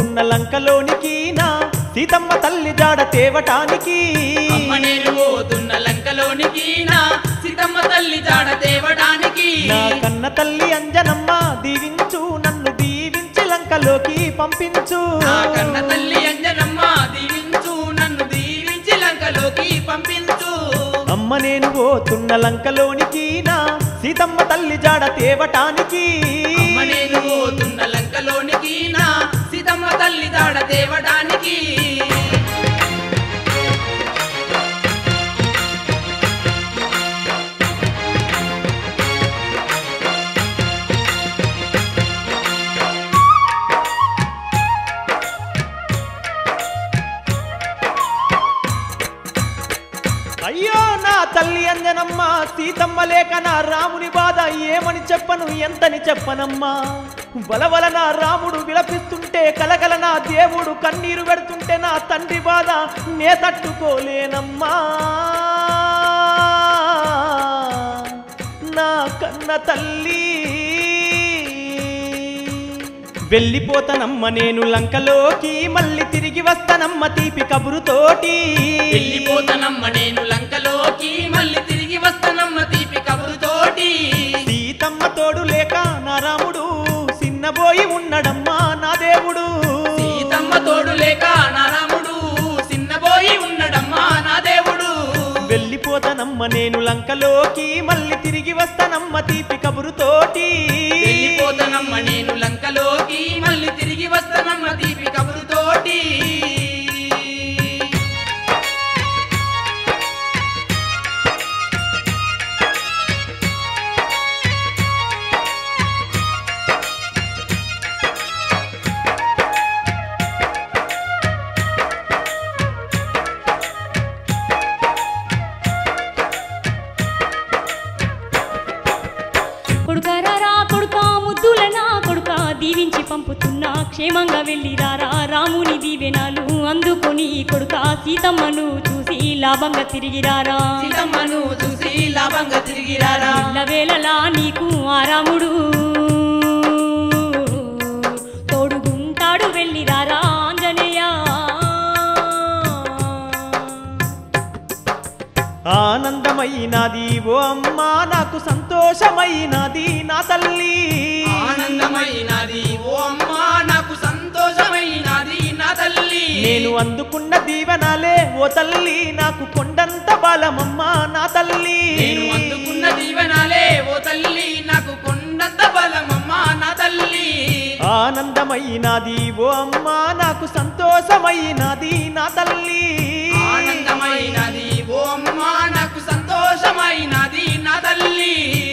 పోతున్న లంకలోనికి నా సీతమ్మ తల్లి జాడ తేవటానికి అమ్మ నేను పోతున్న లంకలోనికి నా సీతమ్మ తల్లి జాడ తేవడానికి నా కన్న తల్లి అంజనమ్మ దీవించు నన్ను దీవించి లంకలోకి పంపించు నా కన్న తల్లి అంజనమ్మ దీవించు నన్ను దీవించి లంకలోకి పంపించు అమ్మ నేను పోతున్న లంకలోనికి నా సీతమ్మ తల్లి జాడ తేవటానికి అమ్మ నేను పోతున్న లంకలోనికి నా సీతమ్మ తల్లి జాడ తేవడానికి అయ్యో నా తల్లి అంజనమ్మ సీతమ్మ లేక నా రాముని బాధ ఏమని చెప్పను ఎంతని చెప్పనమ్మా బలవల నా రాముడు విలపిస్తుంటే కలగల నా దేవుడు కన్నీరు పెడుతుంటే నా తండ్రి బాధ నే తట్టుకోలేనమ్మా నా కన్న తల్లి వెళ్ళిపోతానమ్మ నేను లంకలోకి మళ్ళీ తిరిగి వస్తానమ్మ తీపి కబురుతోటి వెళ్ళిపోతానమ్మ నేను లంకలోకి మళ్ళీ తిరిగి వస్తానమ్మ తీపి కబురుతోటి సీతమ్మ తోడు లేక నా రాముడు సిన్నబోయి ఉన్నడమ్మా నా దేవుడు సీతమ్మ తోడు లేక నా రాముడు చిన్నబోయి ఉన్నడమ్మా నా దేవుడు వెళ్ళిపోతానమ్మ నేను లంకలోకి మళ్ళీ తిరిగి వస్తానమ్మ తీపి కబురుతోటి వెళ్ళిపోతానమ్మ నేను లంకలోకి మళ్ళీ తిరిగి వస్తానమ్మ తీపి కబురుతోటి కొడుకారా కొడుకా ముద్దులనా కొడుకా దీవించి పంపుతున్నా క్షేమంగా వెళ్ళిరారా రాముని దీవెనాలు అందుకొని కొడుకా సీతమ్మను చూసి లాభంగా తిరిగిరారా సీతమ్మను చూసి లాభంగా తిరిగిరారా ఇళ్ళ వేళలా నీకు ఆ రాముడు తోడుగుంటాడు వెళ్ళిరారా ఆంజనేయ ఆనందమైనది ఓ అమ్మా నాకు సంతోషమైనది నా తల్లి ఆనందమైనది ఓ అమ్మా నాకు సంతోషమైనది నా తల్లి నేను అందుకున్న దీవెనాలే ఓ తల్లి నాకు కొండంత బలమమ్మా నా తల్లి నేను అందుకున్న దీవెనాలే ఓ తల్లి నాకు కొండంత బలమమ్మా నా తల్లి ఆనందమైనది ఓ అమ్మా నాకు సంతోషమైనది నా తల్లి ఆనందమైనది ఓ అమ్మా నాకు సంతోషమైనది నా తల్లి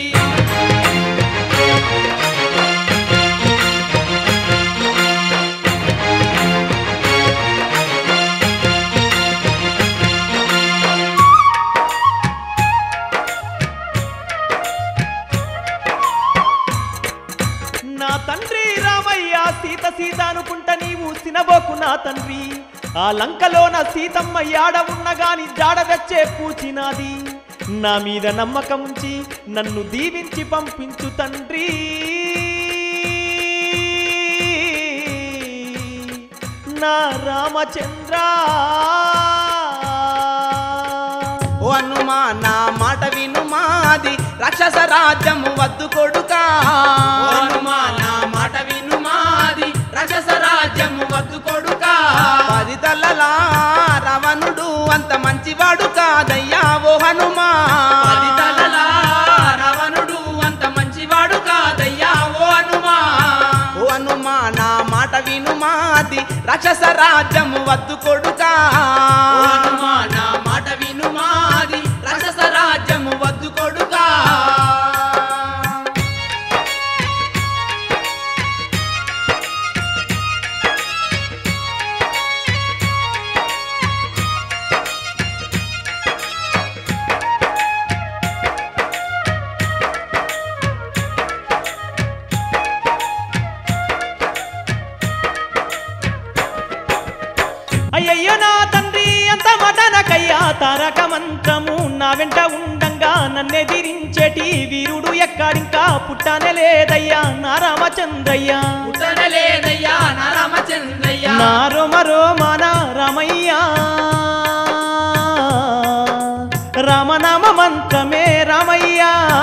నా తండ్రి రామయ్య సీత సీత అనుకుంటా నీవు సినబోకు నా తండ్రి ఆ లంకలో నా సీతమ్మ యాడ ఉన్న గాని జాడ తెచ్చే పూచినాది నా మీద నమ్మకం ఉంచి నన్ను దీవించి పంపించు తండ్రి నా రామచంద్ర ఓ హనుమా నా మాట వినుమాది రాక్షస రాజ్యము వద్దు కొడుకా ఓ హనుమా నా మాట వినుమాది రాక్షస రాజ్యము వద్దు కొడుకా పది తలలా రావణుడు అంత మంచివాడు కాదయ్యా ఓ హనుమా పది తలలా రావణుడు అంత మంచివాడు కాదయ్యా ఓ హనుమా ఓ హనుమా నా మాట వినుమాది రాక్షస రాజ్యము వద్దు కొడుకా ఓ హనుమా నా మాట వినుమాది రాక్షస రాజ్యము వద్దు కొడుకా అయ్యయ్యో నా తండ్రి అంత మటనకయ్యా తారక మంత్రము నా వెంట ఉండంగా నన్నెదిరించేటి వీరుడు ఎక్కడ కాడింకా పుట్టానే లేదయ్యా నా రామచంద్రయ్య పుట్టనలేదయ్యా నా రామచంద్రయ్య నా రోమ రోమాన రామయ్య రామనామ మంత్రమే రామయ్య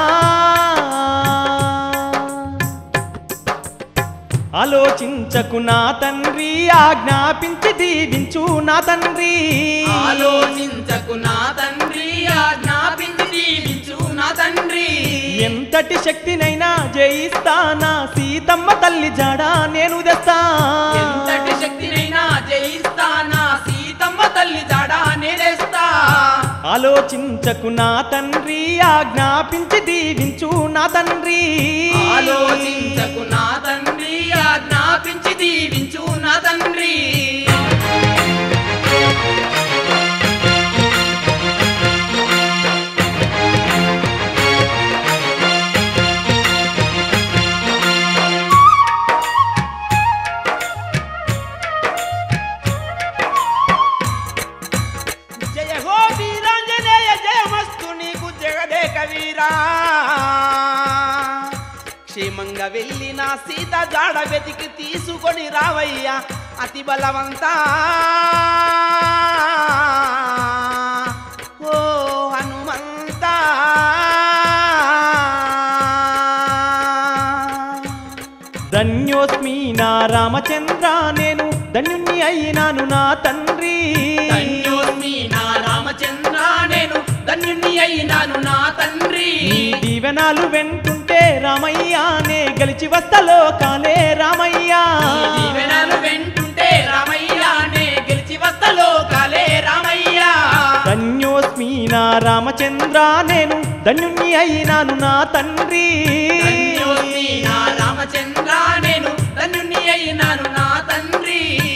ఆలోచించకు నా తండ్రి ఆజ్ఞాపించి దీవించు నా తండ్రి ఆలోచించకు నా తండ్రి ఆజ్ఞాపించి దీవించు నా తండ్రి ఎంతటి శక్తినైనా జయిస్తానా సీతమ్మ తల్లి జాడ నేను తెస్తా ఎంతటి శక్తినైనా జయిస్తానా సీతమ్మ తల్లి జాడా నేనేస్తా ఆలోచించకు నా తండ్రి ఆజ్ఞాపించి దీవించు నా తండ్రి ఆలోచించకు నా తండ్రి ఆజ్ఞాపించి దీవించు నా తండ్రి జయ హో వీరాంజనేయ జయమస్తు నీకు జగదేక వీరా క్షేమంగా వెళ్ళి నా సీత జాడ వెతికి తీసుకొని రావయ్యా అతి బలవంతా ఓ హనుమంతా ధన్యోస్మి నా రామచంద్ర నేను ధన్యుణ్ణి అయినాను నా తండ్రి ధన్యోస్మి నా రామచంద్ర నేను ధన్యుణ్ణి అయినాను నా తండ్రి నీ దీవెనాలు వెంటుంటే రామయ్యానే గెలిచి వస్తలో కాలే రామయ్యా ఈ దీవెనలు వెంటుంటే రామయ్యానే గెలిచి వస్తలో కాలే రామయ్యా ధన్యోస్మి నా రామచంద్ర నేను ధన్యుణ్ణి అయినాను నా తండ్రి ధన్యోస్మి నా రామచంద్ర నేను ధన్యుణ్ణి అయినాను నా తండ్రి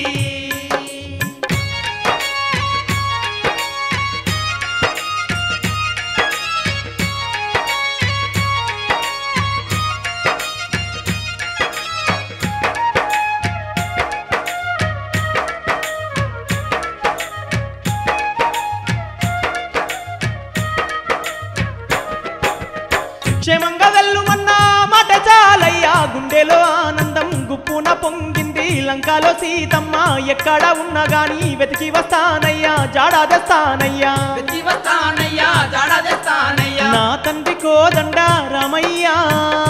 క్షేమంగా వెళ్ళుమన్నా మాట చాలయ్యా గుండెలో ఆనందం గుప్పున పొంగింది లంకాలో సీతమ్మ ఎక్కడ ఉన్నా గాని వెతికి వస్తానయ్యా జాడా తెస్తానయ్యా వెతి వస్తానయ్యా జాడ తెస్తానయ్యా నా తండ్రి కోదండ రామయ్యా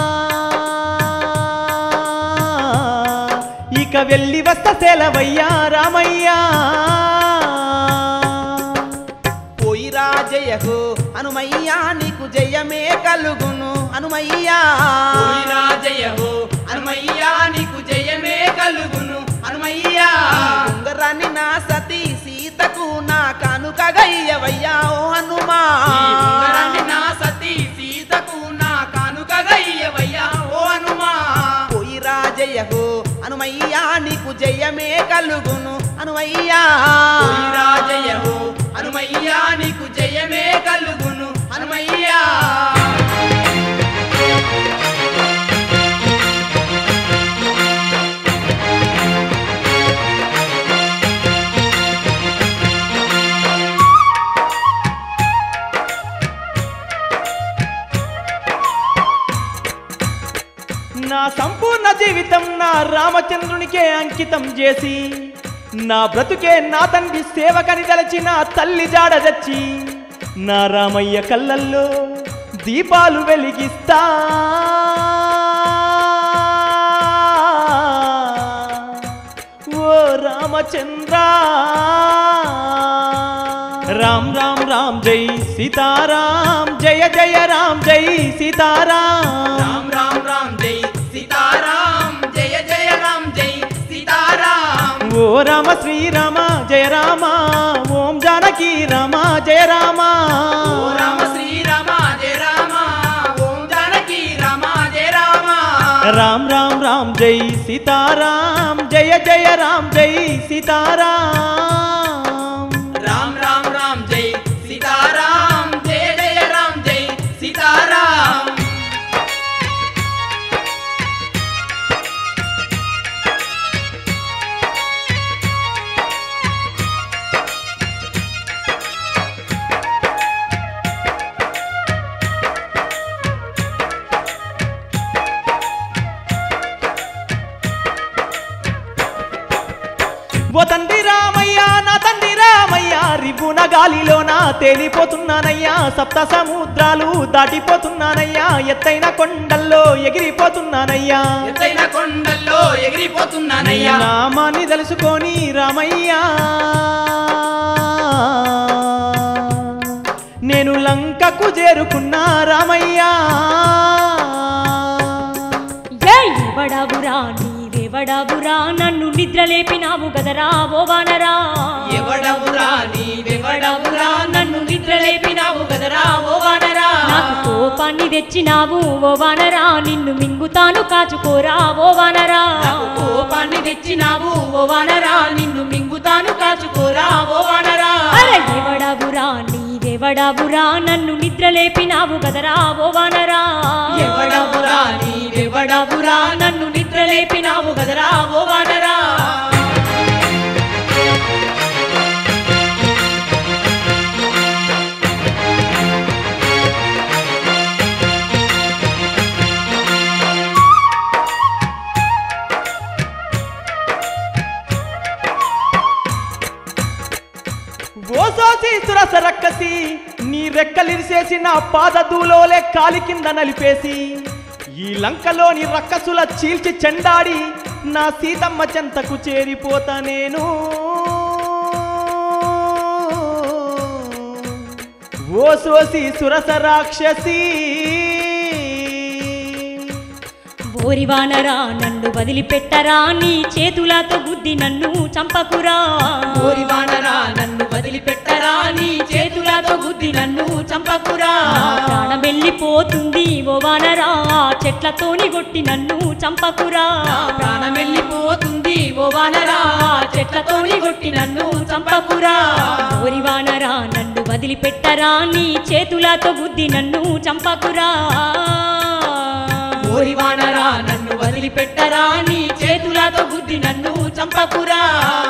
ఇక వెళ్ళి వస్త సెలవయ్యా రామయ్యా పోయిరా జయహో హనుమయ్యా నీకు జయమే కలుగును హనుమయ్యా పోయిరా జయహో హనుమయ్యా నీకు జయమే కలుగును హనుమయ్యా ఉంగరాన్ని నా సతీ సీతకు నా కానుక గయ్యవయ్యా ఓ హనుమా ఉంగరాన్ని నా సతీ సీతకు నా కానుక గయ్యవయ్యా ఓ హనుమా పోయిరా జయహో హనుమయ్యా నీకు జయమే కలుగును హనుమయ్యా పోయిరా జయహో హనుమయ్యా నీకు జయమే కలుగును హనుమయ్యా నా సంపూర్ణ జీవితం నా రామచంద్రునికే అంకితం చేసి నా బ్రతుకే నా తండ్రి సేవకని తలచిన తల్లి జాడ తెచ్చి నా రామయ్య కళ్ళల్లో దీపాలు వెలిగిస్తా ఓ రామచంద్ర రామ్ రామ్ రామ్ జై సీతారాం జయ జయ రామ్ జై సీతారాం రామ్ రామ్ రామ్ జై సీతారాం జయ జయ రామ్ జై సీతారాం ఓ రామ శ్రీరామ జయ రామ ఓం జానకి రామ జయ రామ ఓ రామ శ్రీరామ జయ రామ ఓం జానకి రామ జయ రామ రామ్ రామ్ రామ్ జై సీతారాం జయ జయ రామ్ జై సీతారాం రామ్ రామ్ రామ్ జై సీతారాం జయ జయ రామ్ జై సీతారాం గాలిలోన తేలిపోతున్నానయ్యా సప్త సముద్రాలు దాటిపోతున్నానయ్యా ఎత్తైన కొండల్లో ఎగిరిపోతున్నానయ్యా ఎత్తైన కొండల్లో నీ ఎగిరిపోతున్నానయ్యా నామాన్ని తెలుసుకొని రామయ్యా నేను లంకకు చేరుకున్నా రామయ్యా ఏ ఎవడవురా నీవెవడవురా నన్ను నిద్ర లేపినావు గదరా ఓ వానరా ఎవడవురా నీవెవడవురా నన్ను నిద్ర లేపినావు కదరా ఓ వానరా నాకు కోపాన్ని తెచ్చినావు ఓ వానరా నిన్ను మింగుతాను కాచుకోరా ఓ వానరా నాకు కోపాన్ని తెచ్చినావు ఓ వానరా నిన్ను మింగుతాను కాచుకోరా ఓ వానరా అరే ఎవడవురా నీవెవడవురా నన్ను నిద్ర లేపినావు గదరా ఓ వానరా ఎవడవురా నీవెవడవురా నన్ను నిద్ర లేపినావు కదరా ఓ వానరా ఓసోసి సురస రక్కసి నీ రెక్కలిరిసేసి నా పాదదూలోలే కాలి కింద నలిపేసి ఈ లంకలోని రక్కసుల చీల్చి చెండాడి నా సీతమ్మ చెంతకు చేరిపోతా నేను ఓసోసి సురస రాక్షసి ఓరి వానరా నన్ను వదిలిపెట్టరా నీ చేతులతో గుద్ది నన్ను చంపకురా ఓరి వానరా నన్ను వదిలిపెట్టరా నీ చేతులతో గుద్ది నన్ను చంపకురా నా ప్రాణం వెళ్ళిపోతుంది ఓ వానరా చెట్లతోని కొట్టి నన్ను చంపకురా నా ప్రాణం వెళ్ళిపోతుంది ఓ వానరా చెట్లతోని కొట్టి నన్ను చంపకురా ఓరి వానరా నన్ను వదిలిపెట్టరా నీ చేతులతో గుద్ది నన్ను చంపకురా ఓరి వానరా నన్ను వదిలిపెట్టరా నీ చేతులతో గుద్ది నన్ను చంపకురా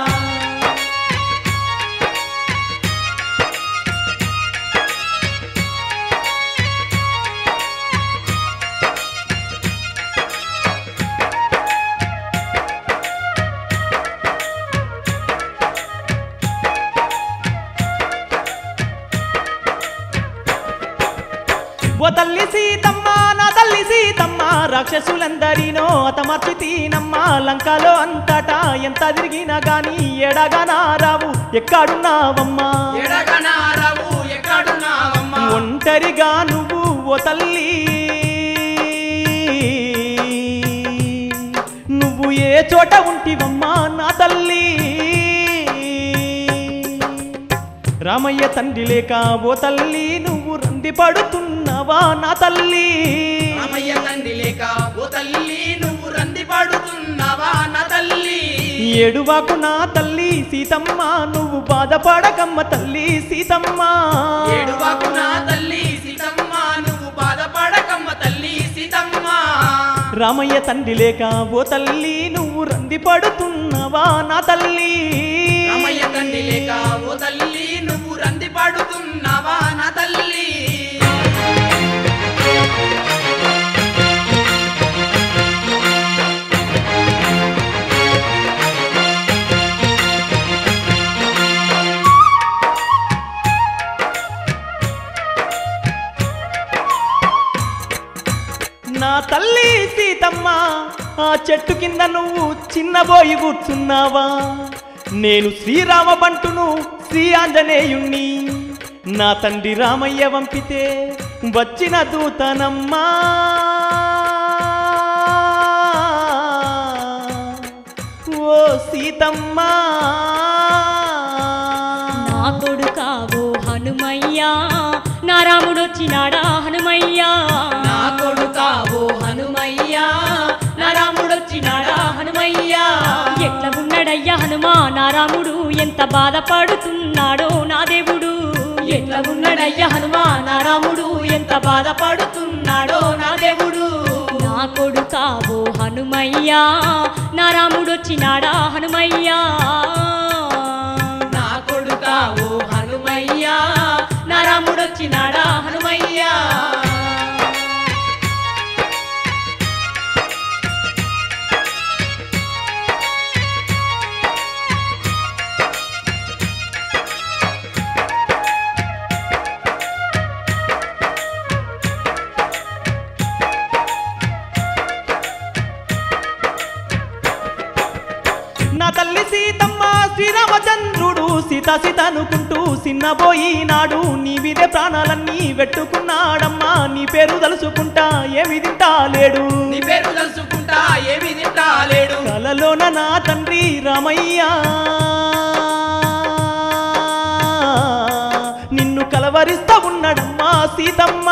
ఓ తల్లి సీతమ్మ నా తల్లి సీతమ్మ రాక్షసులందరినో అతమర్చి తీనమ్మ లంకలో అంతటా ఎంత తిరిగినా గాని ఎడగా రావు ఎక్కడున్నావమ్మా ఎడగనారవు ఎక్కడున్నావమ్మా ఒంటరిగా నువ్వు ఓ తల్లి నువ్వు ఏ చోట ఉంటివమ్మా నా తల్లి రామయ్య తండ్రి లేక ఓ తల్లి నువ్వు రంది పడుతున్నావా నా తల్లి రామయ్య తండ్రి లేక ఓ తల్లి నువ్వు రంది పడుతున్నావా నా తల్లి ఏడువాకు నా తల్లి సీతమ్మ నువ్వు బాధపడకమ్మ తల్లి సీతమ్మ ఏడువాకు నా తల్లి సీతమ్మ నువ్వు బాధపడకమ్మ తల్లి సీతమ్మ రామయ్య తండ్రి లేక ఓ తల్లి నువ్వు రంది పడుతున్నావా నా తల్లి రామయ్య తండ్రి లేక ఓ తల్లి నువ్వు రంది పడుతున్నావా నా తల్లి నా తల్లి సీతమ్మ ఆ చెట్టు కింద నువ్వు చిన్నబోయి కూర్చున్నావా నేను శ్రీరామ బంటును శ్రీ ఆంజనేయుణ్ణి నా తండ్రి రామయ్య వంపితే వచ్చిన దూతనమ్మా ఓ సీతమ్మా నా కొడుకావో హనుమయ్యా నా రాముడు వచ్చినాడా హనుమయ్యా నా కొడుకావో హనుమయ్యా నా రాముడొచ్చినాడా హనుమయ్యా ఎట్లా ఉన్నాడయ్యా హనుమా నా రాముడు ఎంత బాధపడుతున్నాడో నా దేవుడు ఎట్లా ఉన్నాడయ్యా హనుమా నా రాముడు ఎంత బాధపడుతున్నాడో నా దేవుడు నా కొడుకావో హనుమయ్యా నా రాముడు వచ్చినాడా హనుమయ్యా నా కొడుకావో హనుమయ్యా నా రాముడొచ్చినాడా హనుమయ్యా సీతనుకుంటూ సిన్నబోయినాడు నీ విదే ప్రాణాలన్నీ పెట్టుకున్నాడమ్మా నీ పేరు తలుసుకుంటా ఏమి తింటాలేడు నీ పేరు తలుసుకుంటా ఏమి తింటాలేడు కలలోన నా తండ్రి రామయ్య నిన్ను కలవరిస్తా ఉన్నాడమ్మా సీతమ్మ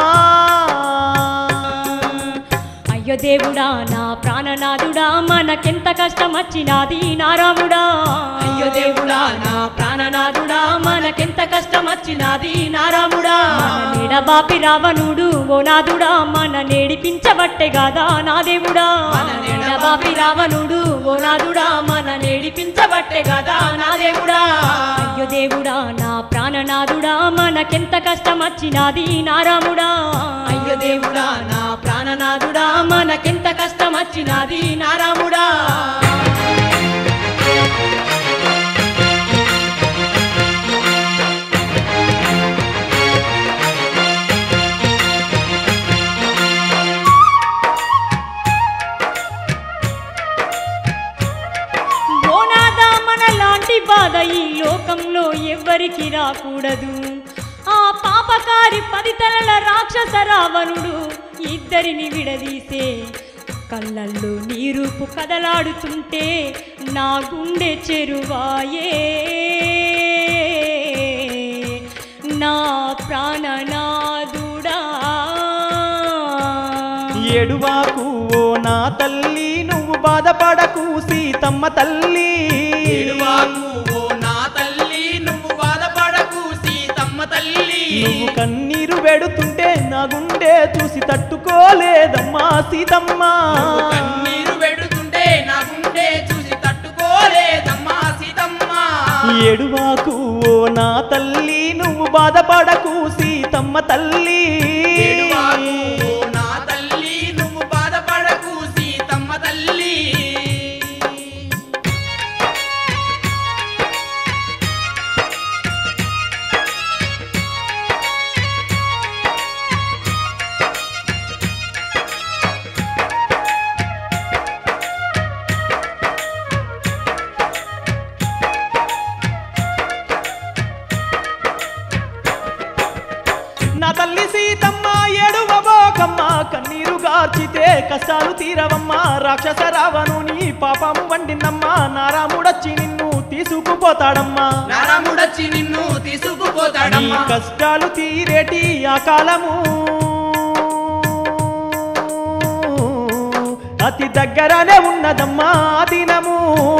అయ్యో దేవుడా నా ప్రాణనాథుడా మనకెంత కష్టం వచ్చినాది నారాముడా అయ్యో దేవుడా నా ప్రాణనాథుడా మనకెంత కష్టం వచ్చినాది నారాముడా మన నీడబాపి రావణుడు ఓ నాథుడా మన నేడిపించబట్టే గాదా నా దేవుడా మన నీడబాపి రావణుడు ఓ నాథుడా మన నేడిపించబట్టే గాదా నా దేవుడా అయ్యో దేవుడా నా ప్రాణనాథుడా మనకెంత కష్టం వచ్చినాది నారాముడా అయ్యో దేవుడా నా ప్రాణనాథుడా మనకెంత కష్టం వచ్చినాది నారాముడా ఓనాదా మన లాంటి బాధ ఈ లోకంలో ఎవ్వరికి రాకూడదు ఆ పాపకారి పది తలల రాక్షస రావణుడు ఇద్దరిని విడదీసే కళ్ళల్లో నీ రూపు కదలాడుతుంటే నా గుండె చెరువాయే నా ప్రాణనాదుడా ఏడువాకు ఓ నా తల్లి నువ్వు బాధపడకు సీతమ్మ తల్లి ఏడువాకు ఓ నా తల్లి నువ్వు బాధపడకు సీతమ్మ తల్లి నువ్వు కన్నీరు వెడుతుంటే నా గుండె చూసి తట్టుకోలేదమ్మా సీతమ్మ నువ్వు కన్నీరు పెడుతుంటే నా గుండె చూసి తట్టుకోలేదమ్మా సీతమ్మ ఏడువాకు ఓ నా తల్లి నువ్వు బాధపడకు సీతమ్మ తల్లి ఏడువాకు ఓ నా తల్లి నువ్వు బాధపడకు సీతమ్మ తల్లి నా తల్లి సీతమ్మ ఏడువబోకమ్మ కన్నీరు గార్చితే కష్టాలు తీరవమ్మ రాక్షస రావణుని పాపము వండినమ్మా నారాముడొచ్చి నిన్ను తీసుకుపోతాడమ్మా నరముడొచ్చి నిన్ను నీ తీసుకుపోతాడమ్మా కష్టాలు తీరేటి ఆ కాలము అతి దగ్గరనే ఉన్నదమ్మా ఆ దినము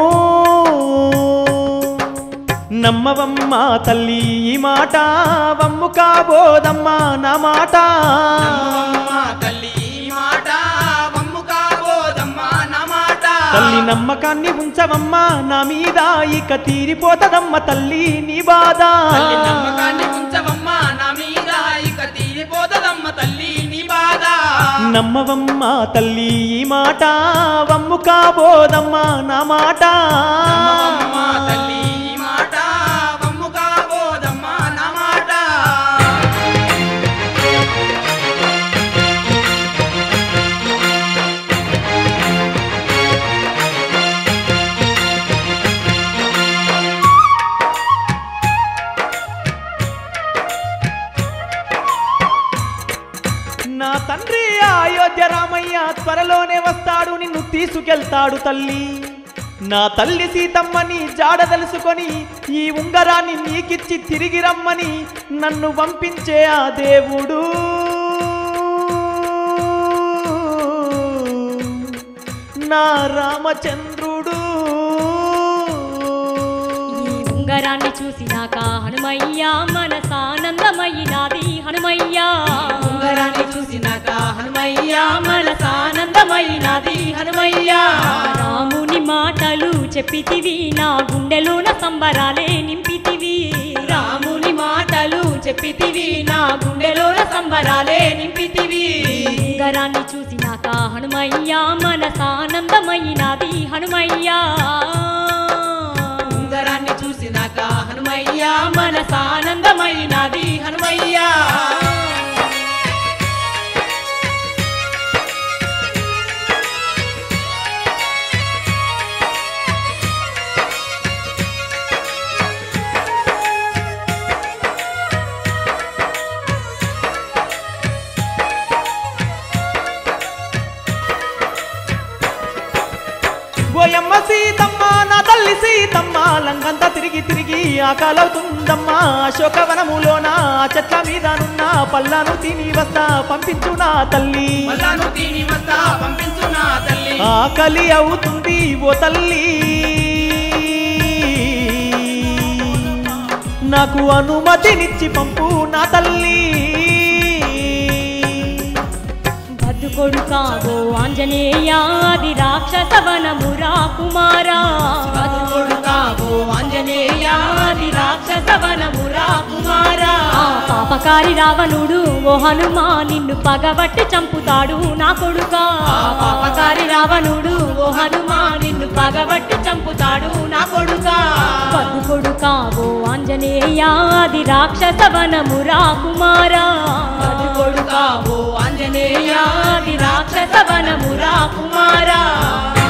నమ్మవమ్మా తల్లి ఈ మాట వమ్ము కాబోదమ్మా నా మాట నమ్మవమ్మా తల్లి ఈ మాట వమ్ము కాబోదమ్మా నా మాట తల్లి నమ్మకాన్ని ఉంచవమ్మా నా మీద ఇక తీరిపోతదమ్మ తల్లి నీ బాధ తల్లి నమ్మకాన్ని ఉంచవమ్మా నా మీద ఇక తీరిపోతదమ్మ తల్లి నీ బాధ నమ్మవమ్మా తల్లి ఈ మాట వమ్ము కాబోదమ్మా నా మాట నమ్మవమ్మా తల్లి ఈ మాట వమ్ము కాబోదమ్మా నా మాట నా తండ్రి అయోధ్య రామయ్య త్వరలోనే వస్తాడు నిన్ను తీసుకెళ్తాడు తల్లి నా తల్లి సీతమ్మని జాడ తెలుసుకొని ఈ ఉంగరాన్ని నీకిచ్చి తిరిగి రమ్మని నన్ను పంపించే ఆ దేవుడు నా రామచంద్రుడు ఈ ఉంగరాన్ని చూసినాక హనుమయ్య మనసానందమయ్యినాది హనుమయ్య ఉంగరాన్ని చూసినాక హనుమయ్య మనసానందమయ్యినాది హనుమయ్య రాముని మాటలు చెప్పితివి నా గుండెలోన సంబరాలే నింపితివి రాముని మాటలు చెప్పితివి నా గుండెలోన సంబరాలే నింపితివి ఉంగరాన్ని చూసినాక హనుమయ్య మనసానందమయ్యినాది హనుమయ్య ఉంగరాన్ని చూసినాక హనుమయ్య మనసానందమైనది హనుమయ్య లంకంతా తిరిగి తిరిగి ఆకాలవుతుందమ్మా అశోకవనములోన ఆ చెట్ల మీద నున్న పల్లాను తిని వస్తా పంపించు నా తల్లి మల్లాను తిని వస్తా పంపించు నా తల్లి ఆకలి అవుతుంది ఓ తల్లి నాకు అనుమతినిచ్చి పంపు నా తల్లి భద్దు కొడుకావో ఆంజనేయాది రాక్షస వనమురా కుమారా భద్దు కొడుకావో ఆంజనేయాది రాక్షస వనమురా కుమారా ఆ పాపకారి రావణుడు ఓ హనుమా నిన్ను పగబట్టి చంపుతాడు నా కొడుకా ఆ పాపకారి రావణుడు ఓ హనుమా నిన్ను పగబట్టి చంపుతాడు నా కొడుకా భద్దు కొడుకావో ఆంజనేయాది రాక్షస వనమురా కుమారా భద్దు కొడుకావో ఆంజనేయాది రాక్షస వనమురా కుమారా